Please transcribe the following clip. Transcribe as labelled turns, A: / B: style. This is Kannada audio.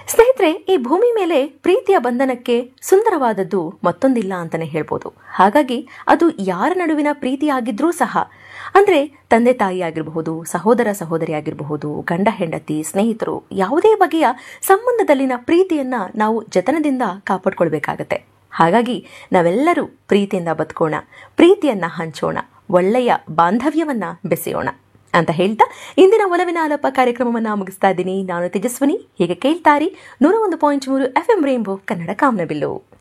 A: ಸ್ನೇಹಿತರೆ ಈ ಭೂಮಿ ಮೇಲೆ ಪ್ರೀತಿಯ ಬಂಧನಕ್ಕೆ ಸುಂದರವಾದದ್ದು ಮತ್ತೊಂದಿಲ್ಲ ಅಂತಾನೆ ಹೇಳ್ಬೋದು ಹಾಗಾಗಿ ಅದು ಯಾರ ನಡುವಿನ ಪ್ರೀತಿ ಆಗಿದ್ರೂ ಸಹ ಅಂದ್ರೆ ತಂದೆ ತಾಯಿ ಆಗಿರಬಹುದು ಸಹೋದರ ಸಹೋದರಿ ಆಗಿರಬಹುದು ಗಂಡ ಹೆಂಡತಿ ಸ್ನೇಹಿತರು ಯಾವುದೇ ಬಗೆಯ ಸಂಬಂಧದಲ್ಲಿನ ಪ್ರೀತಿಯನ್ನ ನಾವು ಜತನದಿಂದ ಕಾಪಾಡ್ಕೊಳ್ಬೇಕಾಗತ್ತೆ ಹಾಗಾಗಿ ನಾವೆಲ್ಲರೂ ಪ್ರೀತಿಯಿಂದ ಬದುಕೋಣ ಪ್ರೀತಿಯನ್ನ ಹಂಚೋಣ ಒಳ್ಳೆಯ ಬಾಂಧವ್ಯವನ್ನ ಬೆಸೆಯೋಣ ಅಂತ ಹೇಳ್ತಾ ಇಂದಿನ ಒಲವಿನ ಆಲಪ ಕಾರ್ಯಕ್ರಮವನ್ನ ಮುಗಿಸ್ತಾ ಇದ್ದೀನಿ ನಾನು ತೇಜಸ್ವಿನಿ ಹೀಗೆ ಕೇಳ್ತಾರಿ ನೂರ ಒಂದು ಪಾಯಿಂಟ್ ಮೂರು ಎಫ್ ಎಂ ರೇಂಬೋ ಕನ್ನಡ ಕಾಮನಬಿಲ್ಲು